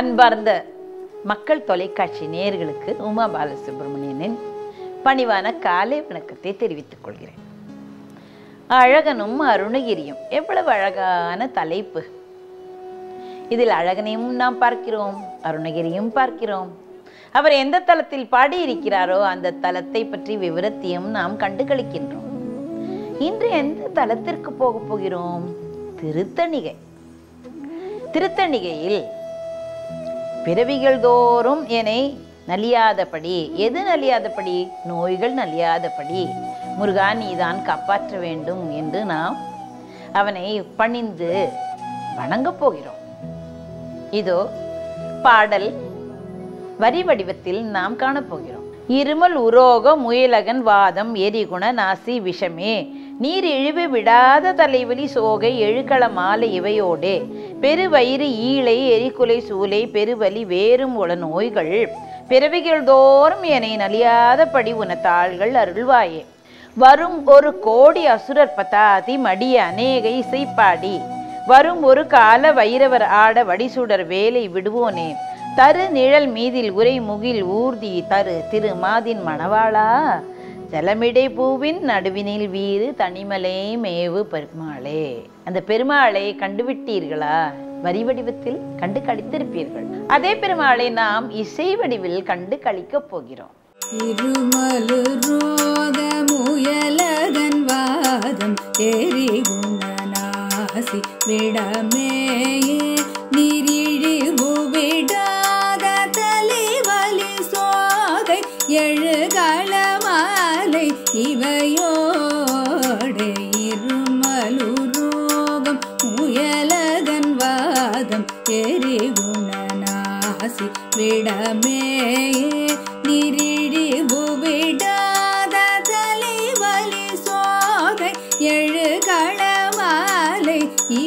அன்பார்ந்த மக்கள் தொலைக்காட்சி நேயர்களுக்கு உமா பாலசுப்ரமணியனின் பணிவான காலை வணக்கத்தை தெரிவித்துக் கொள்கிறேன் அழகனும் அருணகிரியும் எவ்வளவு அழகான தலைப்பு இதில் அழகனையும் நாம் பார்க்கிறோம் அருணகிரியும் பார்க்கிறோம் அவர் எந்த தலத்தில் பாடியிருக்கிறாரோ அந்த தலத்தை பற்றி விவரத்தையும் நாம் கண்டு களிக்கின்றோம் இன்று எந்த தலத்திற்கு போகப் போகிறோம் திருத்தணிகை திருத்தணிகையில் பிறவிகள் தோறும் என்னை நலியாதபடி எது நலியாதபடி நோய்கள் நலியாதபடி முருகா நீதான் காப்பாற்ற வேண்டும் என்று நாம் அவனை பணிந்து வணங்கப் போகிறோம் இதோ பாடல் வரி வடிவத்தில் நாம் காணப்போகிறோம் இருமல் உரோக முயலகன் வாதம் எரிகுண நாசி விஷமே நீர் இழிவு விடாத தலைவலி சோகை எழுக்கள மாலை இவையோடே பெருவயிறு ஈழை எரிக்குலை சூலை பெருவலி வேறும் உள நோய்கள் பிறவிகள் தோறும் என நலியாதபடி உன தாள்கள் அருள்வாயே வரும் ஒரு கோடி அசுரர் பதாதி மடிய அநேக இசைப்பாடி வரும் ஒரு கால வைரவர் ஆட வடிசுடர் வேலை விடுவோனே தரு நிழல் மீதில் உரை முகில் ஊர்தி தரு திரு மாதின் மணவாளா ஜலமிடை பூவின் நடுவினில் வீறு தனிமலை மேவு பெருமாளே அந்த பெருமாளை கண்டுவிட்டீர்களா வரி வடிவத்தில் கண்டு கழித்திருப்பீர்கள் அதே பெருமாளை நாம் இசை வடிவில் கண்டு கழிக்கப் போகிறோம் இருமலு ரோத முயலகன் வாதம் எரி குணநாசி விடமேயே நீரிழிவு விடாத தலைவலி சோகை எழுகள மாலை இவையோடே இருமலு ரோகம் முயலகன் வாதம் எரி குணநாசி விடமேயே நிரிழிவு விடாத தலைவலி சோகை எழுகள மாலை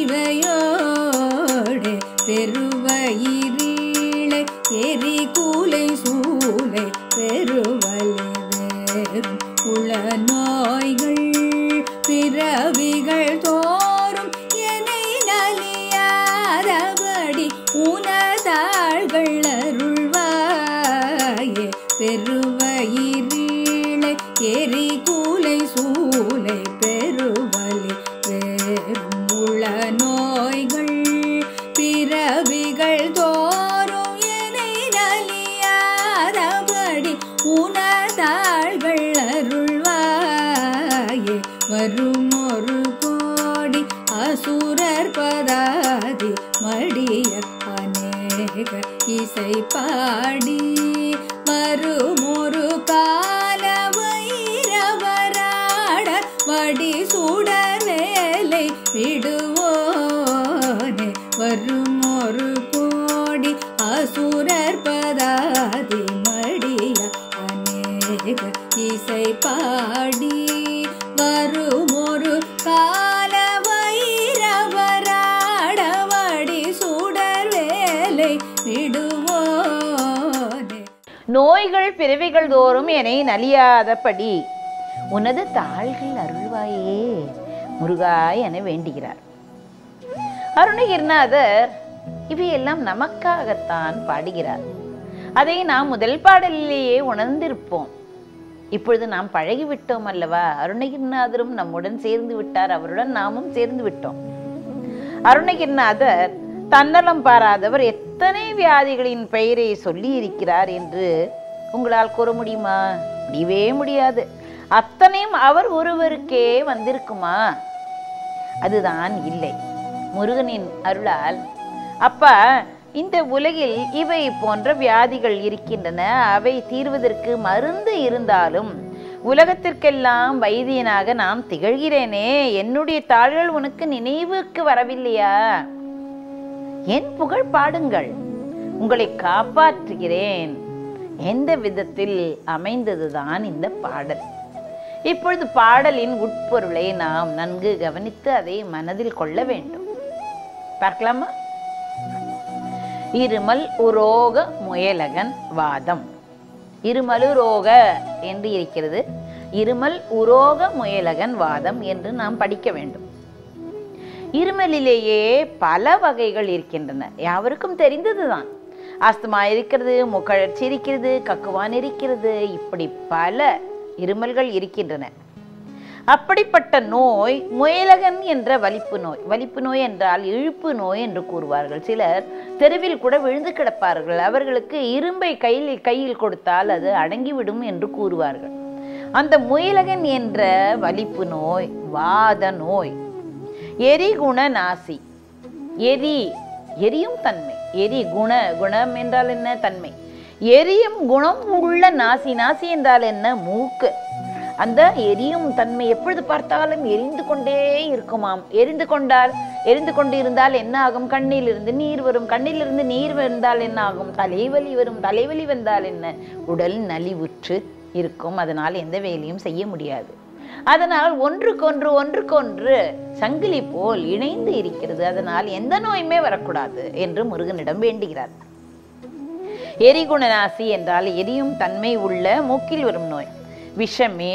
இவையோடு பெருவயிரீழை எரி கூலை சூலை பெருவலி வேறும் உள நோய்கள் பிறவிகள் தோறும் என்னை நலியாதபடி உனதாள்கள் அருள்வாயே பெருவயிரீழை எரி கூலை சூலை பெருவலி வேறும் உள நோய்கள் பிறவிகள் தோறும் என்னை நலியாதபடி உனதாள்கள் அருள்வாயே வரும் ஒரு கோடி அசுரர் பதாதி மடிய அநேக இசை பாடி வரும் ஒரு கால வைரவராட வடி சுடர் வேலை விடுவோனே வரும் ஒரு கோடி அசுரர் பதாதி மடிய அநேக இசை பாடி வரும் ஒரு கால வைரவராட வடி சுடர் வேலை விடுவோனே நோய்கள் பிறவிகள் தோறும் என்னை நலியாதபடி உனது தாள்கள் அருள்வாயே முருகாய் என வேண்டுகிறார் அருணகிரிநாதர் இவையெல்லாம் நமக்காகத்தான் பாடுகிறார் அதை நாம் முதல் பாடலிலேயே உணர்ந்திருப்போம் இப்பொழுது நாம் பழகிவிட்டோம் அல்லவா அருணகிரிநாதரும் நம்முடன் சேர்ந்து விட்டார் அவருடன் நாமும் சேர்ந்து விட்டோம் அருணகிரிநாதர் தன்னலம் பாராதவர் எத்தனை வியாதிகளின் பெயரை சொல்லி இருக்கிறார் என்று உங்களால் கூற முடியுமா முடியவே முடியாது அத்தனையும் அவர் ஒருவருக்கே வந்திருக்குமா அதுதான் இல்லை முருகனின் அருளால் அப்பா இந்த உலகில் இவை போன்ற வியாதிகள் இருக்கின்றன அவை தீர்வதற்கு மருந்து இருந்தாலும் உலகத்திற்கெல்லாம் வைத்தியனாக நாம் திகழ்கிறேனே என்னுடைய தாள்கள் உனக்கு நினைவுக்கு வரவில்லையா என் புகழ் பாடுங்கள் உங்களை காப்பாற்றுகிறேன் எந்த விதத்தில் அமைந்ததுதான் இந்த பாடல் இப்பொழுது பாடலின் உட்பொருளை நாம் நன்கு கவனித்து அதை மனதில் கொள்ள வேண்டும் பார்க்கலாமா இருமல் உரோக முயலகன் வாதம் இருமலு ரோக என்று இருக்கிறது இருமல் உரோக முயலகன் வாதம் என்று நாம் படிக்க வேண்டும் இருமலிலேயே பல வகைகள் இருக்கின்றன யாவருக்கும் தெரிந்ததுதான் ஆஸ்துமா இருக்கிறது முக்கழற்சி இருக்கிறது கக்குவான் இருக்கிறது இப்படி பல இருமல்கள் இருக்கின்றன அப்படிப்பட்ட நோய் முயலகன் என்ற வலிப்பு நோய் வலிப்பு நோய் என்றால் இழுப்பு நோய் என்று கூறுவார்கள் சிலர் தெருவில் கூட விழுந்து கிடப்பார்கள் அவர்களுக்கு இரும்பை கையில் கையில் கொடுத்தால் அது அடங்கிவிடும் என்று கூறுவார்கள் அந்த முயலகன் என்ற வலிப்பு நோய் வாத நோய் எரிகுண நாசி எரி எரியும் தன்மை எரி குண குணம் என்றால் என்ன தன்மை எரியும் குணம் உள்ள நாசி நாசி என்றால் என்ன மூக்கு அந்த எரியும் தன்மை எப்பொழுது பார்த்தாலும் எரிந்து கொண்டே இருக்குமாம் எரிந்து கொண்டால் எரிந்து கொண்டு இருந்தால் என்ன ஆகும் கண்ணிலிருந்து நீர் வரும் கண்ணிலிருந்து நீர் வந்தால் என்ன ஆகும் தலைவலி வரும் தலைவலி வந்தால் என்ன உடல் நலிவுற்று இருக்கும் அதனால் எந்த வேலையும் செய்ய முடியாது அதனால் ஒன்றுக்கொன்று ஒன்றுக்கொன்று சங்கிலி போல் இணைந்து இருக்கிறது அதனால் எந்த நோயுமே வரக்கூடாது என்று முருகனிடம் வேண்டுகிறார் எரிகுணநாசி என்றால் எரியும் தன்மை உள்ள மூக்கில் வரும் நோய் விஷமே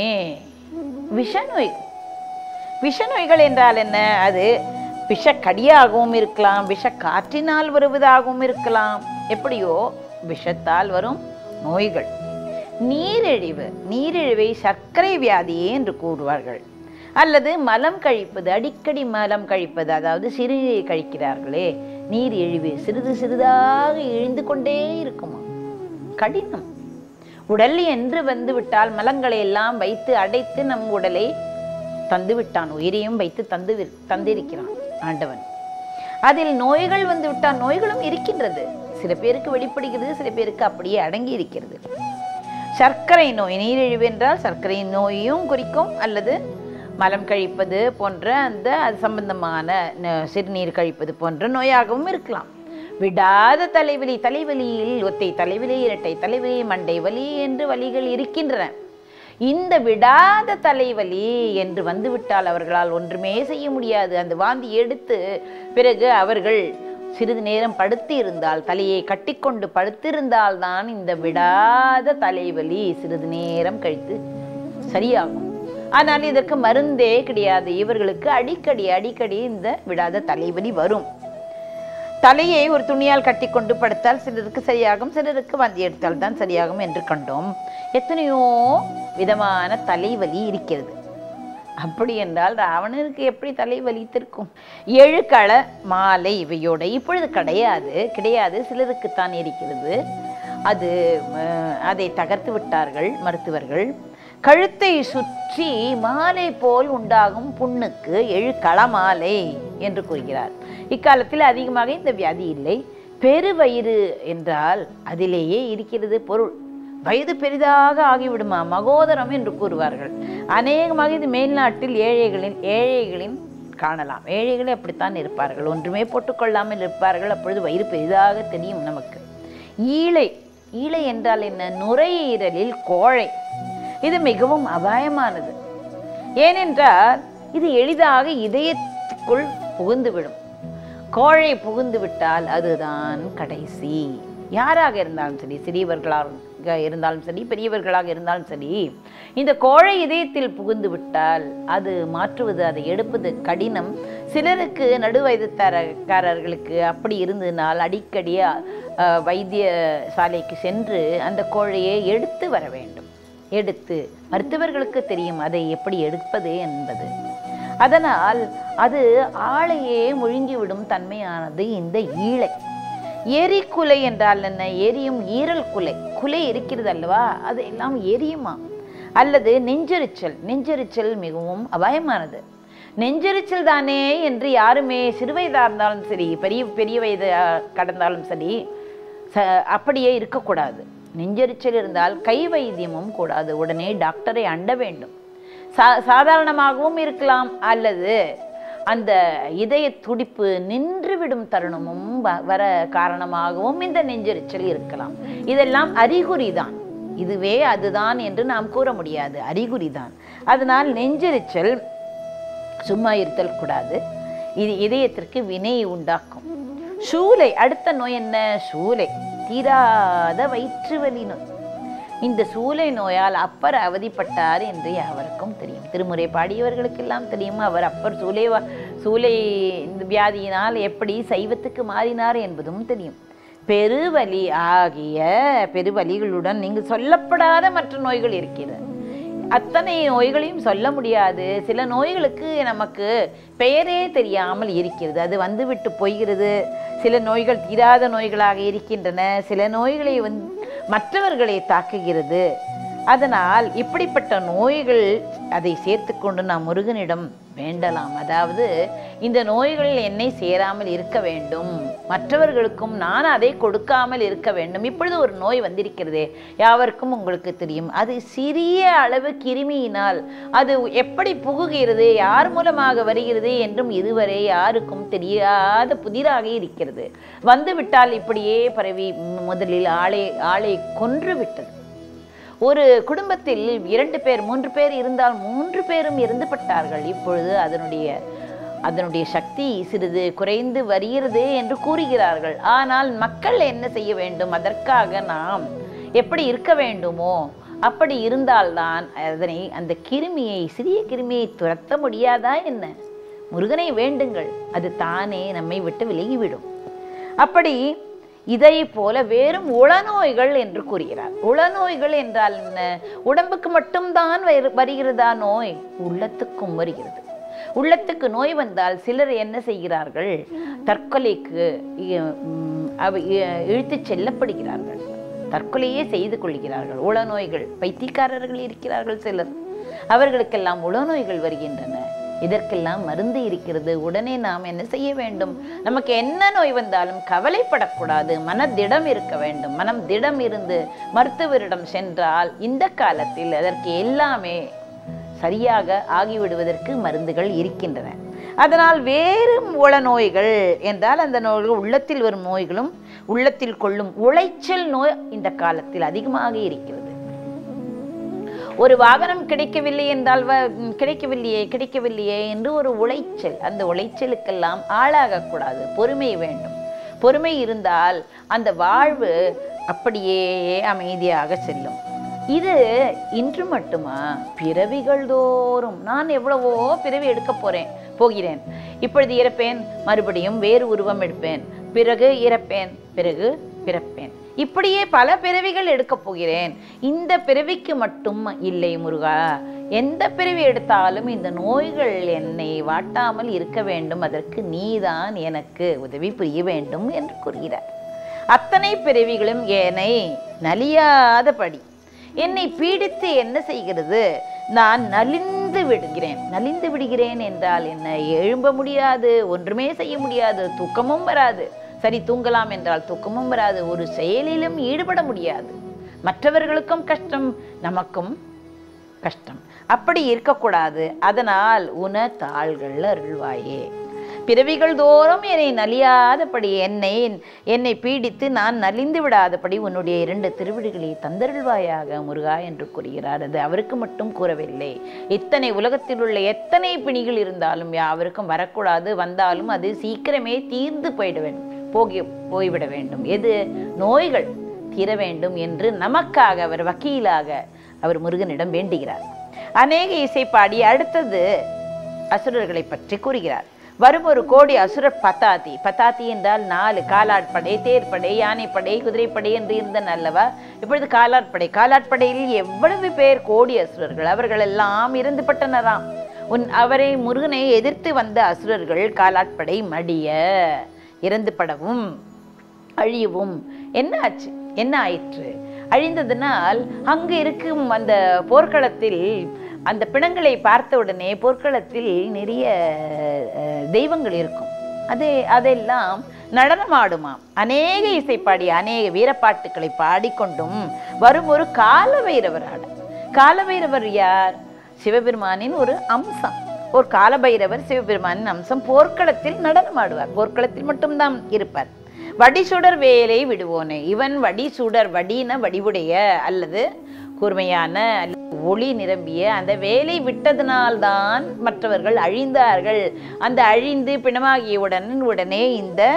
விஷநோய் விஷநோய்கள் என்றால் என்ன அது விஷக்கடியாகவும் இருக்கலாம் விஷ காற்றினால் வருவதாகவும் இருக்கலாம் எப்படியோ விஷத்தால் வரும் நோய்கள் நீரிழிவு நீரிழிவை சர்க்கரை வியாதியே என்று கூறுவார்கள் அல்லது மலம் கழிப்பது அடிக்கடி மலம் கழிப்பது அதாவது சிறுநீரை கழிக்கிறார்களே நீர் இழிவு சிறிது சிறிதாக இழிந்து கொண்டே இருக்குமா கடினம் உடல் என்று வந்து விட்டால் மலங்களை எல்லாம் வைத்து அடைத்து நம் உடலை தந்து விட்டான் உயிரையும் வைத்து தந்து வி- தந்திருக்கிறான் ஆண்டவன் அதில் நோய்கள் வந்து விட்டால் நோய்களும் இருக்கின்றது சில பேருக்கு வெளிப்படுகிறது சில பேருக்கு அப்படியே அடங்கி இருக்கிறது சர்க்கரை நோய் நீரிழிவு என்றால் சர்க்கரை நோயையும் குறிக்கும் அல்லது மலம் கழிப்பது போன்ற அந்த அது சம்பந்தமான ந- சிறுநீர் கழிப்பது போன்ற நோயாகவும் இருக்கலாம் விடாத தலைவலி தலைவலியில் ஒத்தை தலைவலி இரட்டை தலைவலி மண்டை வலி என்று வலிகள் இருக்கின்றன இந்த விடாத தலைவலி என்று வந்துவிட்டால் அவர்களால் ஒன்றுமே செய்ய முடியாது அந்த வாந்தி எடுத்து பிறகு அவர்கள் சிறிது நேரம் படுத்து இருந்தால் தலையை கட்டிக்கொண்டு படுத்திருந்தால் தான் இந்த விடாத தலைவலி சிறிது நேரம் கழித்து சரியாகும் ஆனால் இதற்கு மருந்தே கிடையாது இவர்களுக்கு அடிக்கடி அடிக்கடி இந்த விடாத தலைவலி வரும் தலையை ஒரு துணியால் கட்டிக்கொண்டு படுத்தால் சிலருக்கு சரியாகும் சிலருக்கு வாந்தி எடுத்தால் தான் சரியாகும் என்று கண்டோம் எத்தனையோ விதமான தலைவலி இருக்கிறது அப்படி என்றால் ராவணனுக்கு எப்படி தலை வலித்திருக்கும் எழுக்கள மாலை இவையோட இப்பொழுது கிடையாது கிடையாது சிலருக்குத்தான் இருக்கிறது அது அஹ், அதை தகர்த்து விட்டார்கள் மருத்துவர்கள் கழுத்தை சுற்றி மாலை போல் உண்டாகும் புண்ணுக்கு எழுக்கள மாலை என்று கூறுகிறார் இக்காலத்தில் அதிகமாக இந்த வியாதி இல்லை பெருவயிறு என்றால் அதிலேயே இருக்கிறது பொருள் வயது பெரிதாக ஆகிவிடுமா மகோதரம் என்று கூறுவார்கள் அநேகமாக இது மேல்நாட்டில் ஏழைகளின் ஏழைகளின் காணலாம் ஏழைகளே அப்படித்தான் இருப்பார்கள் ஒன்றுமே போட்டுக்கொள்ளாமல் இருப்பார்கள் அப்பொழுது வயிறு பெரிதாக தெரியும் நமக்கு ஈழை ஈழை என்றால் என்ன நுரையீரலில் கோழை இது மிகவும் அபாயமானது ஏனென்றால் இது எளிதாக இதயத்துக்குள் புகுந்துவிடும் கோழை புகுந்து விட்டால் அதுதான் கடைசி யாராக இருந்தாலும் சரி சிறியவர்களாக இருந்தாலும் சரி பெரியவர்களாக இருந்தாலும் சரி இந்த கோழை இதயத்தில் புகுந்து விட்டால் அது மாற்றுவது அதை எடுப்பது கடினம் சிலருக்கு நடுவயதுக்காரர்களுக்கு அப்படி இருந்ததுனால் அடிக்கடி அஹ், வைத்தியசாலைக்கு சென்று அந்த கோழையை எடுத்து வர வேண்டும் எடுத்து மருத்துவர்களுக்கு தெரியும் அதை எப்படி எடுப்பது என்பது அதனால் அது ஆளையே முழுங்கிவிடும் தன்மையானது இந்த ஈழை எரிக்குலை என்றால் என்ன எரியும் ஈரல் குலை குலை இருக்கிறது அல்லவா அது எல்லாம் எரியுமா அல்லது நெஞ்செரிச்சல் நெஞ்செரிச்சல் மிகவும் அபாயமானது நெஞ்செரிச்சல் தானே என்று யாருமே சிறுவயதாக இருந்தாலும் சரி பெரிய பெரிய வயது அஹ், கடந்தாலும் சரி ச அப்படியே இருக்கக்கூடாது நெஞ்செரிச்சல் இருந்தால் கை வைத்தியமும் கூடாது உடனே டாக்டரை அண்ட வேண்டும் சா சாதாரணமாகவும் இருக்கலாம் அல்லது அந்த இதய துடிப்பு நின்றுவிடும் தருணமும் வ- வர காரணமாகவும் இந்த நெஞ்செரிச்சல் இருக்கலாம் இதெல்லாம் அறிகுறி தான் இதுவே அதுதான் என்று நாம் கூற முடியாது அறிகுறி தான் அதனால் நெஞ்செரிச்சல் சும்மா இருத்தல் கூடாது இது இதயத்திற்கு வினை உண்டாக்கும் சூலை அடுத்த நோய் என்ன சூலை தீராத வயிற்று வலி நோய் இந்த சூலை நோயால் அப்பர் அவதிப்பட்டார் என்று அவருக்கும் தெரியும் திருமுறை பாடியவர்களுக்கெல்லாம் தெரியும் அவர் அப்பர் சூலை வ- சூலை இந்த வியாதியினால் எப்படி சைவத்துக்கு மாறினார் என்பதும் தெரியும் பெருவலி ஆகிய பெருவலிகளுடன் நீங்க சொல்லப்படாத மற்ற நோய்கள் இருக்கிறது அத்தனை நோய்களையும் சொல்ல முடியாது சில நோய்களுக்கு நமக்கு பெயரே தெரியாமல் இருக்கிறது அது வந்துவிட்டு போகிறது சில நோய்கள் தீராத நோய்களாக இருக்கின்றன சில நோய்களை வந் மற்றவர்களை தாக்குகிறது அதனால் இப்படிப்பட்ட நோய்கள் அதை சேர்த்துக்கொண்டு நாம் முருகனிடம் வேண்டலாம் அதாவது இந்த நோய்களில் என்னை சேராமல் இருக்க வேண்டும் மற்றவர்களுக்கும் நான் அதை கொடுக்காமல் இருக்க வேண்டும் இப்பொழுது ஒரு நோய் வந்திருக்கிறதே யாவருக்கும் உங்களுக்கு தெரியும் அது சிறிய அளவு கிருமியினால் அது எப்படி புகுகிறது யார் மூலமாக வருகிறது என்றும் இதுவரை யாருக்கும் தெரியாத புதிராக இருக்கிறது வந்துவிட்டால் இப்படியே பரவி முதலில் ஆளை ஆளை கொன்று விட்டது ஒரு குடும்பத்தில் இரண்டு பேர் மூன்று பேர் இருந்தால் மூன்று பேரும் இறந்து பட்டார்கள் இப்பொழுது அதனுடைய அதனுடைய சக்தி சிறிது குறைந்து வருகிறது என்று கூறுகிறார்கள் ஆனால் மக்கள் என்ன செய்ய வேண்டும் அதற்காக நாம் எப்படி இருக்க வேண்டுமோ அப்படி இருந்தால்தான் அதனை அந்த கிருமியை சிறிய கிருமியை துரத்த முடியாதா என்ன முருகனை வேண்டுங்கள் அது தானே நம்மை விட்டு விலகிவிடும் அப்படி இதை போல வேறும் உளநோய்கள் என்று கூறுகிறார் உளநோய்கள் என்றால் என்ன உடம்புக்கு மட்டும்தான் வரு- வருகிறதா நோய் உள்ளத்துக்கும் வருகிறது உள்ளத்துக்கு நோய் வந்தால் சிலர் என்ன செய்கிறார்கள் தற்கொலைக்கு இ- ம், அவ- இ- இழுத்துச் செல்லப்படுகிறார்கள் தற்கொலையே செய்து கொள்கிறார்கள் உளநோய்கள் பைத்தியக்காரர்கள் இருக்கிறார்கள் சிலர் அவர்களுக்கெல்லாம் உளநோய்கள் வருகின்றன இதற்கெல்லாம் மருந்து இருக்கிறது உடனே நாம் என்ன செய்ய வேண்டும் நமக்கு என்ன நோய் வந்தாலும் கவலைப்படக்கூடாது மனதிடம் இருக்க வேண்டும் மனம் திடம் இருந்து மருத்துவரிடம் சென்றால் இந்த காலத்தில் அதற்கு எல்லாமே சரியாக ஆகிவிடுவதற்கு மருந்துகள் இருக்கின்றன அதனால் வேறு உள நோய்கள் என்றால் அந்த நோய்கள் உள்ளத்தில் வரும் நோய்களும் உள்ளத்தில் கொள்ளும் உளைச்சல் நோய் இந்த காலத்தில் அதிகமாக இருக்கிறது ஒரு வாகனம் கிடைக்கவில்லை என்றால் வ- ம், கிடைக்கவில்லையே கிடைக்கவில்லையே என்று ஒரு உளைச்சல் அந்த உளைச்சலுக்கெல்லாம் ஆளாகக்கூடாது பொறுமை வேண்டும் பொறுமை இருந்தால் அந்த வாழ்வு அப்படியே அமைதியாக செல்லும் இது இன்று மட்டுமா பிறவிகள் தோறும் நான் எவ்வளவோ பிறவி எடுக்க போறேன் போகிறேன் இப்பொழுது இறப்பேன் மறுபடியும் வேறு உருவம் எடுப்பேன் பிறகு இறப்பேன் பிறகு பிறப்பேன் இப்படியே பல பிறவிகள் எடுக்கப் போகிறேன் இந்த பிறவிக்கு மட்டும் இல்லை முருகா எந்த பிறவி எடுத்தாலும் இந்த நோய்கள் என்னை வாட்டாமல் இருக்க வேண்டும் அதற்கு நீதான் எனக்கு உதவி புரிய வேண்டும் என்று கூறுகிறார் அத்தனை பிறவிகளும் என்னை நலியாதபடி என்னை பீடித்து என்ன செய்கிறது நான் நலிந்து விடுகிறேன் நலிந்து விடுகிறேன் என்றால் என்ன எழும்ப முடியாது ஒன்றுமே செய்ய முடியாது தூக்கமும் வராது சரி தூங்கலாம் என்றால் தூக்கமும் வராது ஒரு செயலிலும் ஈடுபட முடியாது மற்றவர்களுக்கும் கஷ்டம் நமக்கும் கஷ்டம் அப்படி இருக்கக்கூடாது அதனால் உன தாள்கள் அருள்வாயே பிறவிகள் தோறும் என்னை நலியாதபடி என்னை என்னை பீடித்து நான் நலிந்து விடாதபடி உன்னுடைய இரண்டு திருவிழிகளை தந்தருள்வாயாக முருகா என்று கூறுகிறார் அது அவருக்கு மட்டும் கூறவில்லை இத்தனை உலகத்தில் உள்ள எத்தனை பிணிகள் இருந்தாலும் யாவருக்கும் வரக்கூடாது வந்தாலும் அது சீக்கிரமே தீர்ந்து போயிட வேண்டும் போகி போய்விட வேண்டும் எது நோய்கள் தீர வேண்டும் என்று நமக்காக அவர் வக்கீலாக அவர் முருகனிடம் வேண்டுகிறார் அநேக இசை பாடி அடுத்தது அசுரர்களை பற்றி கூறுகிறார் வரும் ஒரு கோடி அசுரர் பத்தாத்தி பத்தாத்தி என்றால் நாலு காலாட்படை தேர்ப்படை யானைப்படை குதிரைப்படை என்று இருந்தன அல்லவா இப்பொழுது காலாட்படை காலாட்படையில் எவ்வளவு பேர் கோடி அசுரர்கள் அவர்கள் எல்லாம் இறந்து பட்டனராம் உன் அவரை முருகனை எதிர்த்து வந்த அசுரர்கள் காலாட்படை மடிய இறந்து படவும் அழியவும் என்ன ஆச்சு என்ன ஆயிற்று அழிந்ததனால் அங்கு இருக்கும் அந்த போர்க்களத்தில் அந்த பிணங்களை பார்த்த உடனே போர்க்களத்தில் நிறைய அஹ், தெய்வங்கள் இருக்கும் அது அதெல்லாம் நடனமாடுமாம் அநேக இசைப்பாடி அநேக வீரப்பாட்டுக்களை பாடிக்கொண்டும் வரும் ஒரு காலபைரவர் ஆட காலபைரவர் யார் சிவபெருமானின் ஒரு அம்சம் ஒரு காலபைரவர் சிவபெருமானின் அம்சம் போர்க்களத்தில் நடனமாடுவார் போர்க்களத்தில் மட்டும்தான் இருப்பார் வடிசுடர் வேலை விடுவோனே இவன் வடிசுடர் வடின வடிவுடைய அல்லது கூர்மையான அல்லது ஒளி நிரம்பிய அந்த வேலை விட்டதனால்தான் மற்றவர்கள் அழிந்தார்கள் அந்த அழிந்து பிணமாகியவுடன் உடனே இந்த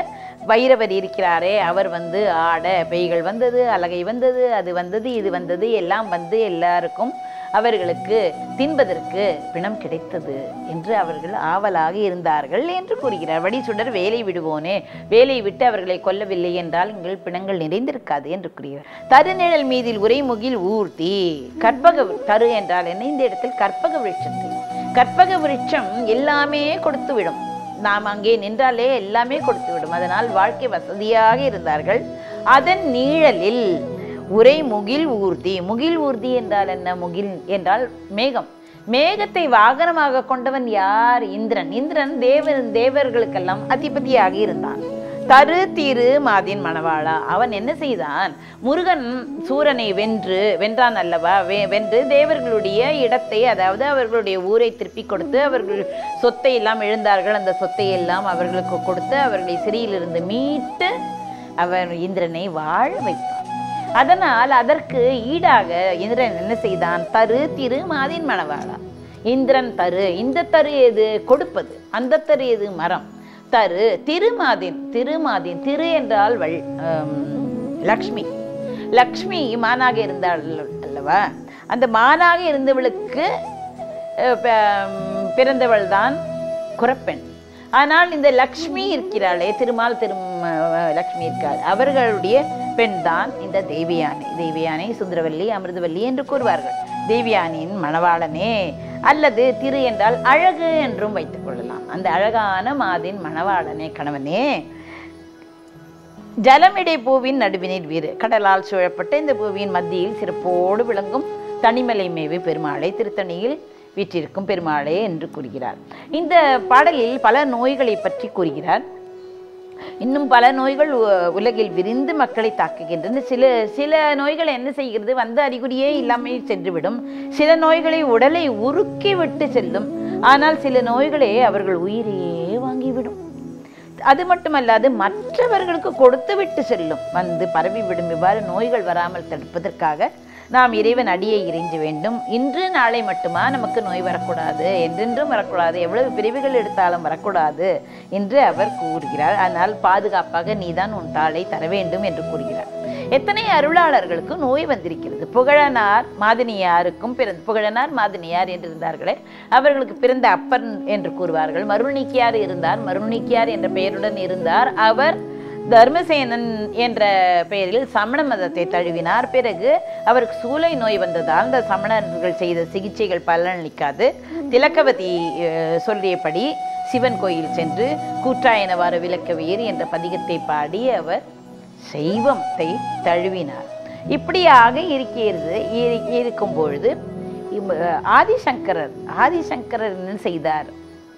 பைரவர் இருக்கிறாரே அவர் வந்து ஆட பேய்கள் வந்தது அலகை வந்தது அது வந்தது இது வந்தது எல்லாம் வந்து எல்லாருக்கும் அவர்களுக்கு தின்பதற்கு பிணம் கிடைத்தது என்று அவர்கள் ஆவலாக இருந்தார்கள் என்று கூறுகிறார் வடிசுடர் வேலை விடுவோனே வேலை விட்டு அவர்களை கொல்லவில்லை என்றால் எங்கள் பிணங்கள் நிறைந்திருக்காது என்று கூறுகிறார் தருநிழல் மீதில் உரைமுகில் ஊர்த்தி கற்பக தரு என்றால் என்ன இந்த இடத்தில் கற்பக விருட்சத்தை கற்பக விருட்சம் எல்லாமே கொடுத்து விடும் நாம் அங்கே நின்றாலே எல்லாமே கொடுத்து விடும் அதனால் வாழ்க்கை வசதியாக இருந்தார்கள் அதன் நீழலில் உரை முகில் ஊர்தி முகில் ஊர்தி என்றால் என்ன முகில் என்றால் மேகம் மேகத்தை வாகனமாக கொண்டவன் யார் இந்திரன் இந்திரன் தேவ தேவர்களுக்கெல்லாம் அதிபதியாக இருந்தான் தரு திரு மாதின் மணவாளா அவன் என்ன செய்தான் முருகன் சூரனை வென்று வென்றான் அல்லவா வெ- வென்று தேவர்களுடைய இடத்தை அதாவது அவர்களுடைய ஊரை திருப்பி கொடுத்து அவர்கள் சொத்தை எல்லாம் இழந்தார்கள் அந்த சொத்தை எல்லாம் அவர்களுக்கு கொடுத்து அவர்களை சிறையிலிருந்து மீட்டு அவன் இந்திரனை வாழ வைத்தான் அதனால் அதற்கு ஈடாக இந்திரன் என்ன செய்தான் தரு திரு மாதின் மணவாளா இந்திரன் தரு இந்த தரு எது கொடுப்பது அந்த தரு எது மரம் தரு திருமாதின் திருமாதின் திரு என்றால் வள் ஆம், லக்ஷ்மி லக்ஷ்மி மானாக இருந்தாள் அல்லவா அந்த மானாக இருந்தவளுக்கு அஹ், ப- பிறந்தவள் தான் குரப்பெண் ஆனால் இந்த லக்ஷ்மி இருக்கிறாளே திருமால் திரு லக்ஷ்மி இருக்காள் அவர்களுடைய பெண் தான் இந்த தேவியானை தேவியானை சுந்தரவல்லி அமிர்தவல்லி என்று கூறுவார்கள் தேவியானின் மணவாளனே அல்லது திரு என்றால் அழகு என்றும் வைத்துக் கொள்ளலாம் அந்த அழகான மாதின் மணவாளனே கணவனே ஜலமிடை பூவின் நடுவினில் வீறு கடலால் சூழப்பட்ட இந்த பூவின் மத்தியில் சிறப்போடு விளங்கும் தனிமலை மேவு பெருமாளை திருத்தணியில் வீற்றிருக்கும் பெருமாளே என்று கூறுகிறார் இந்த பாடலில் பல நோய்களை பற்றி கூறுகிறார் இன்னும் பல நோய்கள் உ- உலகில் விரிந்து மக்களை தாக்குகின்றன சில சில நோய்கள் என்ன செய்கிறது வந்த அறிகுறியே இல்லாமல் சென்றுவிடும் சில நோய்களை உடலை உருக்கி விட்டு செல்லும் ஆனால் சில நோய்களே அவர்கள் உயிரையே வாங்கிவிடும் அது மட்டுமல்லாது மற்றவர்களுக்கு கொடுத்து விட்டு செல்லும் வந்து பரவி விடும் இவ்வாறு நோய்கள் வராமல் தடுப்பதற்காக நாம் இறைவன் அடியை இறைஞ்ச வேண்டும் இன்று நாளை மட்டுமா நமக்கு நோய் வரக்கூடாது என்றென்றும் வரக்கூடாது எவ்வளவு பிரிவுகள் எடுத்தாலும் வரக்கூடாது என்று அவர் கூறுகிறார் ஆனால் பாதுகாப்பாக நீதான் உன் தாளை தர வேண்டும் என்று கூறுகிறார் எத்தனை அருளாளர்களுக்கு நோய் வந்திருக்கிறது புகழனார் மாதினியாருக்கும் பிறந்த புகழனார் மாதினியார் என்று இருந்தார்களே அவர்களுக்கு பிறந்த அப்பன் என்று கூறுவார்கள் மருணிக்கியார் இருந்தார் மருணிக்கியார் என்ற பெயருடன் இருந்தார் அவர் தர்மசேனன் என்ற பெயரில் சமண மதத்தை தழுவினார் பிறகு அவருக்கு சூளை நோய் வந்ததால் அந்த சமணர்கள் செய்த சிகிச்சைகள் பலனளிக்காது திலக்கவதி அஹ், சொல்லியபடி சிவன் கோயில் சென்று கூற்றாயனவாறு விளக்கவீர் என்ற பதிகத்தை பாடி அவர் சைவத்தை தழுவினார் இப்படியாக இருக்கிறது இரு- இருக்கும் பொழுது இம்- ஆதிசங்கரர் ஆதிசங்கரர் என்ன செய்தார்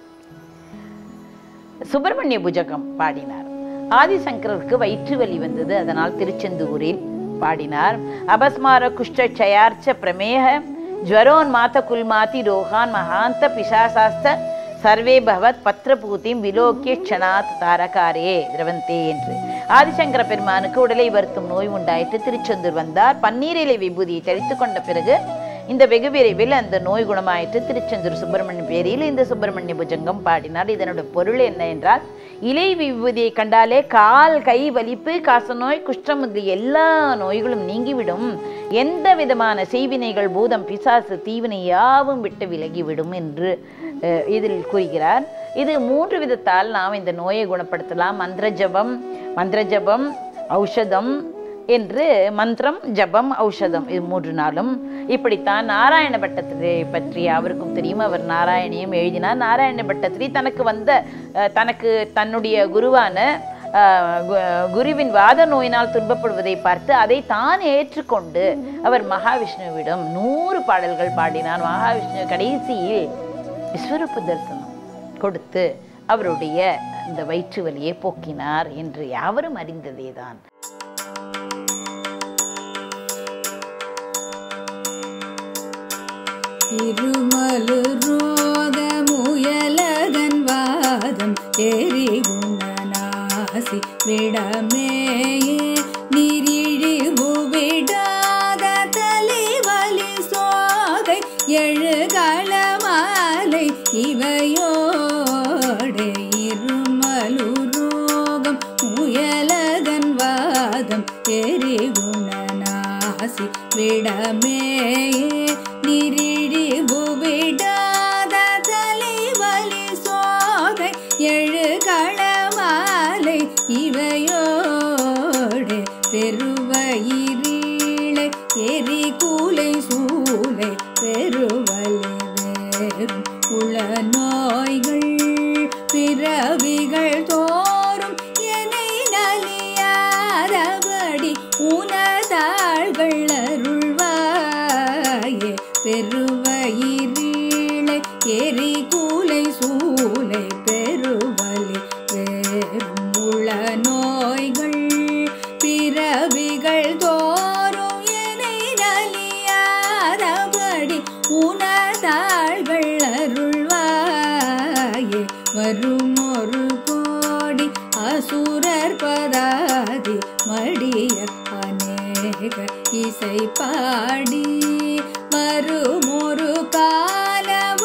சுப்பிரமணிய புஜகம் பாடினார் ஆதிசங்கரருக்கு வயிற்று வலி வந்தது அதனால் திருச்செந்தூரில் பாடினார் அபஸ்மார குஷ்ட சயார்ச்ச பிரமேக ஜுவரோன்மாத குல்மாதி ரோகான் மகாந்த பிசாசாஸ்த சர்வே பவத் பத்ரபூதிம் விலோக்கிய க்ஷணாத் தாரகாரே திரவந்தே என்று ஆதிசங்கர பெருமானுக்கு உடலை வருத்தும் நோய் உண்டாயிற்று திருச்செந்தூர் வந்தார் பன்னீரிலை விபூதியை தெளித்து கொண்ட பிறகு இந்த வெகு விரைவில் அந்த நோய் குணமாயிற்று திருச்செந்தூர் சுப்பிரமணிய பேரில் இந்த சுப்பிரமணிய புஜங்கம் பாடினார் இதனுடைய பொருள் என்ன என்றால் இலை விபூதியை கண்டாலே கால் கை வலிப்பு காசநோய் குஷ்டம் முதலிய எல்லா நோய்களும் நீங்கிவிடும் எந்த விதமான செய்வினைகள் பூதம் பிசாசு தீவினை யாவும் விட்டு விலகிவிடும் என்று அஹ், இதில் கூறுகிறார் இது மூன்று விதத்தால் நாம் இந்த நோயை குணப்படுத்தலாம் மந்திர ஜபம் மந்திர ஜபம் ஔஷதம் என்று மந்திரம் ஜபம் ஔஷதம் இது மூன்று நாளும் இப்படித்தான் நாராயண பட்டத்திரி பற்றி அவருக்கும் தெரியும் அவர் நாராயணியம் எழுதினார் நாராயண பட்டத்திரி தனக்கு வந்த அஹ், தனக்கு தன்னுடைய குருவான அஹ், கு- குருவின் வாத நோயினால் துன்பப்படுவதை பார்த்து அதை தான் ஏற்றுக்கொண்டு அவர் மகாவிஷ்ணுவிடம் நூறு பாடல்கள் பாடினார் மகாவிஷ்ணு கடைசியில் விஸ்வரூப தரிசனம் கொடுத்து அவருடைய இந்த வயிற்று வலியை போக்கினார் என்று யாவரும் அறிந்ததேதான் இருமலு ரோக முயலதன் வாதம் எரி குணநாசி விடமேயே நீரிழிவு விடாத தலைவலி சோகை எழுகள மாலை இவையோடு இருமலு ரோகம் முயல நாசி விடமே நிரிழிவு விடாத தலைவலி சோகை எழு களமாலை இவையோடு பெருவயிரீளை எரி கூலை சூலை பெருவலை வேறும் உள நோய்கள் பிறவிகள் தோறும் என்னை நலியாதபடி உனதாள்கள் அருள்வாயே பெருவயிரீளை எரி கூலை சூலை பெருவலி வேறும் உள நோய்கள் பிறவிகள் தோறும் என்னை நலியாதபடி உனதாள்கள் அருள்வாயே வரும் ஒரு கோடி அசுரர் பதாதி மடிய அநேக இசை பாடி வரும் ஒரு கால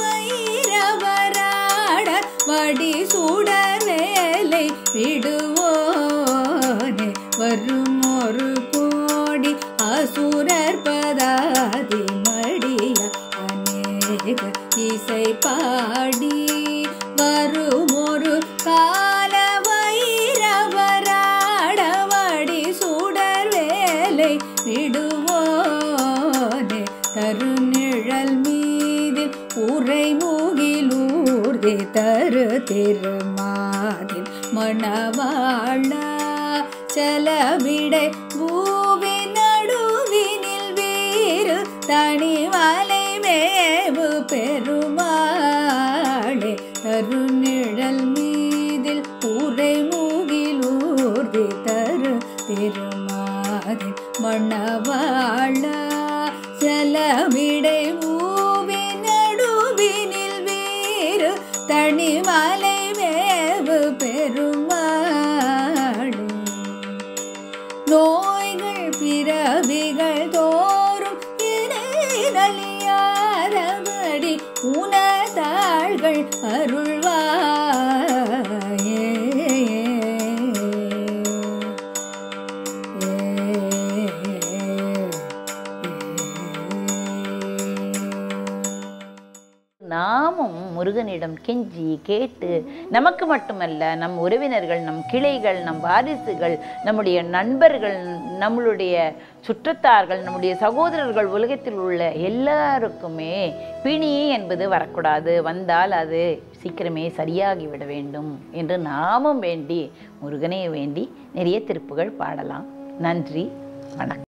வைரவராட வடி சுடர் வேலை விடுவோனே வரும் ஒரு கோடி அசுரர் பதாதி மடிய அநேக இசை பாடி வரும் ஒரு கால வைரவராடவடி சுடர் வேலை விடுவோனே தருநிழல் மீதில் உரை மூகிலூர்தே தரு திருமாதில் மணவாழா செலவிடை பூவி நடுவினில் வீறு தனிமலை மேவு பெருமாளே தருநிழல் மீதில் உரை மூகிலூர்தி தரு திருமாதில் மணவாழா செலவிடை பூவி நடுவினில் வீறு தனிமலை மேவு பெருமாளே நோய்கள் பிறவிகள் தோறும் நலியாதபடி உனதாள்கள் அருள்வாயே நாமும் முருகனிடம் கெஞ்சி கேட்டு நமக்கு மட்டுமல்ல நம் உறவினர்கள் நம் கிளைகள் நம் வாரிசுகள் நம்முடைய நண்பர்கள் நம்மளுடைய சுற்றத்தார்கள் நம்முடைய சகோதரர்கள் உலகத்தில் உள்ள எல்லாருக்குமே பிணி என்பது வரக்கூடாது வந்தால் அது சீக்கிரமே சரியாகிவிட வேண்டும் என்று நாமும் வேண்டி முருகனை வேண்டி நிறைய திருப்புகள் பாடலாம் நன்றி வணக்கம்